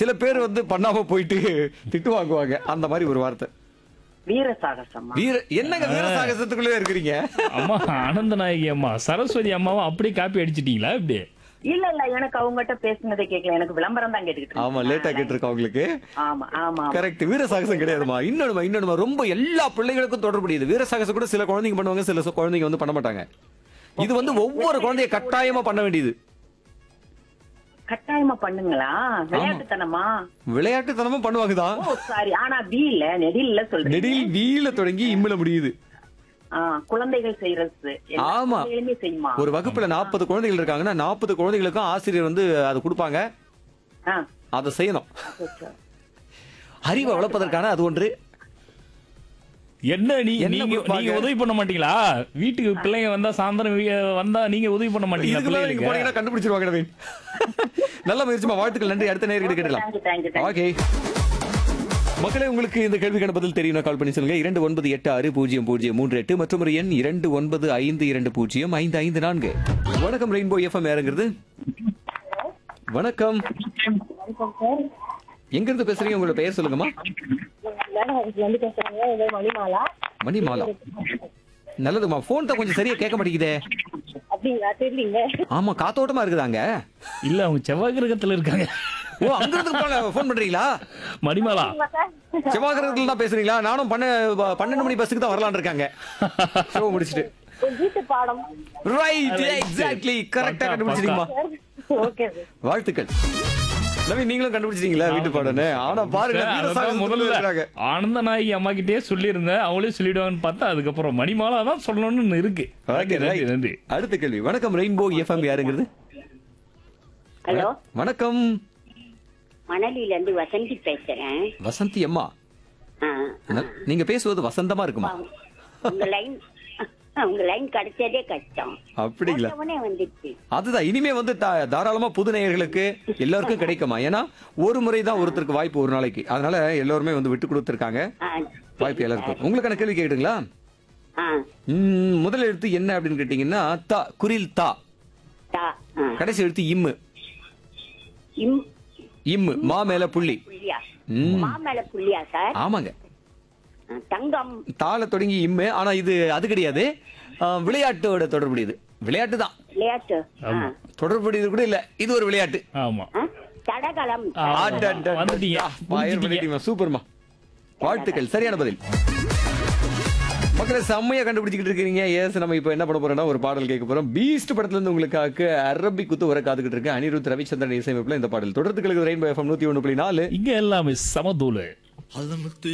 சில பேர் வந்து பண்ணாம போயிட்டு திட்டு வாங்குவாங்க அந்த மாதிரி ஒரு வார்த்தை வீர சாகசமா வீர என்னங்க வீர சாகசத்துக்குள்ளே இருக்கிறீங்க அம்மா ஆனந்த நாயகி அம்மா சரஸ்வதி அம்மாவை அப்படியே காப்பி அடிச்சிட்டீங்களா இப்படி இல்ல இல்ல எனக்கு அவங்ககிட்ட பேசுனதே கேட்கல எனக்கு விளம்பரம் தான் கேட்டுக்கிட்டு ஆமா இருக்கேன். லேட்டா கேட்டிருக்கோம் உங்களுக்கு ஆமா ஆமா ஆமா. கரெக்ட் வீர சாகசம் கிடையாதுமா இன்னொன்னுமா இன்னொன்னுமா ரொம்ப எல்லா பிள்ளைகளுக்கும் தொடர்புடையது வீர சாகசம் கூட சில குழந்தைங்க பண்ணுவாங்க சில சு- குழந்தைங்க வந்து பண்ண மாட்டாங்க இது வந்து ஒவ்வொரு குழந்தைய கட்டாயமா பண்ண வேண்டியது கட்டாயமா பண்ணுங்களா விளையாட்டுத்தனமா விளையாட்டுத்தனமும் பண்ணுவாங்க தான் ஓ சாரி ஆனா பி இல்ல நெடில்ல சொல்றேன் நெடில் வீல தொடங்கி இம்முல முடியுது குழந்தைகள் செய்யறது எல்லா ஆமா. குழந்தைகளுமே செய்யுமா ஒரு வகுப்புல நாற்பது குழந்தைகள் இருக்காங்கன்னா நாற்பது குழந்தைகளுக்கும் ஆசிரியர் வந்து அது கொடுப்பாங்க ஆ, அதை செய்யணும் அச்சச்சோ. அறிவை வளர்ப்பதற்கான அது ஒன்று என்ன நீ என்ன நீங்க கொடுப்பாங்க? நீங்க உதவி பண்ண மாட்டீங்களா வீட்டுக்கு பிள்ளைங்க வந்தா சாயந்தரம் வீ- வந்தா நீங்க உதவி பண்ண மாட்டீங்களா இதுக்குள்ள நீங்க பிள்ளைகளுக்கு போனீங்கன்னா கண்டுபிடிச்சிருவாங்க நவீன். நல்ல முயற்சிமா வாழ்த்துக்கள் நன்றி அடுத்த நேரம் Thank you, கேட்கலாம் thank you, thank you. Okay மக்களே உங்களுக்கு இந்த கேள்விக்கான பதில் தெரியும் கால் பண்ணி சொல்லுங்க இரண்டு ஒன்பது எட்டு ஆறு பூஜ்ஜியம் பூஜ்ஜியம் மூன்று எட்டு மற்றும் ஒரு எண் இரண்டு ஒன்பது ஐந்து இரண்டு பூஜ்ஜியம் ஐந்து ஐந்து நான்கு வணக்கம் ரெயின்போ எஃப்எம் யாருங்கிறது வணக்கம் எங்க இருந்து பேசுறீங்க உங்களோட பெயர் சொல்லுங்கம்மா வந்து பேசுறாங்க இது மணிமாலா மணிமாலா நல்லதுமா போன் தான் கொஞ்சம் சரியா கேட்க மாட்டேங்குதே அப்படிங்களா தெரியலீங்க ஆமா காத்தோட்டமா இருக்குதாங்க இல்ல அவங்க செவ்வாய் கிரகத்துல இருக்காங்க ஓ அங்க இருந்து போன் பண்றீங்களா மணிமாலா செவ்வாய்க்கிரகத்துல தான் பேசுறீங்களா நானும் பண்ண பன்னெண்டு மணி பஸ்ஸுக்கு தான் வரலான்னு இருக்காங்க ஷோ முடிச்சிட்டு ஒரு வீட்டு பாடம் ரைட் எக்ஸாக்ட்லி கரெக்டா பக்கா, கண்டுபிடிச்சிட்டீங்கம்மா ஓகே சார் வாழ்த்துக்கள் நவீன் நீங்களும் கண்டுபிடிச்சிட்டீங்களா வீட்டு பாடன்னு ஆனா பாருங்க வீர அதான் சாகசத்துக்குள்ள முதல்ல இருக்கிறாங்க. ஆனந்த நாயகி அம்மா கிட்டே சொல்லியிருந்தேன் அவங்களே சொல்லிடுவாங்கன்னு பார்த்தா அதுக்கப்புறம் மணிமாலா தான் சொல்லணும்னு இருக்கு Okay, நன்றி right. நன்றி அடுத்த கேள்வி வணக்கம் ரெயின்போ எஃப்எம் யாருங்கிறது ஹலோ வணக்கம் மணலில இருந்து வசந்தி பேசுறேன் வசந்தி அம்மா ஆ, ந- நீங்க பேசுவது வசந்தமா இருக்குமா உங்க லைன் உங்க லைன் கிடைச்சதே கஷ்டம் அப்படிங்களா உடனே வந்துச்சு அதுதான் இனிமே வந்து தா- தாராளமா புது நேயர்களுக்கு எல்லாருக்கும் கிடைக்குமா ஏன்னா ஒரு முறை தான் ஒருத்தருக்கு வாய்ப்பு ஒரு நாளைக்கு அதனால எல்லாருமே வந்து விட்டு கொடுத்துருக்காங்க ஆ, வாய்ப்பு எல்லாருக்கும் உங்களுக்கான கேள்வி கேட்டுங்களா ஆ, ம், முதல் எழுத்து என்ன அப்படின்னு கேட்டீங்கன்னா தா குரில் தா தா, ஆ. கடைசி எழுத்து இம்மு இம் இம்மு மா மேல புள்ளி புள்ளியா ம். மா மேல புள்ளியா சார் ஆமாங்க ஆ, தங்கம் தாள தொடங்கி இம்மு ஆனா இது அது கிடையாது ஆ, விளையாட்டோட தொடர்புடையது விளையாட்டு தான் விளையாட்டு ஆ. தொடர்புடையது கூட இல்ல இது ஒரு விளையாட்டு ஆமா ஆ, தடகளம் ஆ. அடடடடா. வந்துட்டீங்க. ஃபயர் முடிச்சிட்டீங்க. பண்ணிட்டீங்க. சூப்பர்மா வாழ்த்துக்கள் சரியான பதில் மக்களை செம்மையா கண்டுபிடிச்சிக்கிட்டு இருக்கீங்க எஸ் நம்ம இப்போ என்ன பண்ண போறோம்னா ஒரு பாடல் கேட்க போறோம் பீஸ்ட் படத்துல இருந்து உங்களுக்காக அரபி குத்து வர காத்துக்கிட்டு இருக்கு அனிருத் ரவிச்சந்திரன் இசையமைப்புல இந்த பாடல் தொடர்ந்து கிழக்கு ரெயின்போ எஃப்எம் நூத்தி ஒன்று புள்ளி நாலு இங்க எல்லாமே சமதூளு அது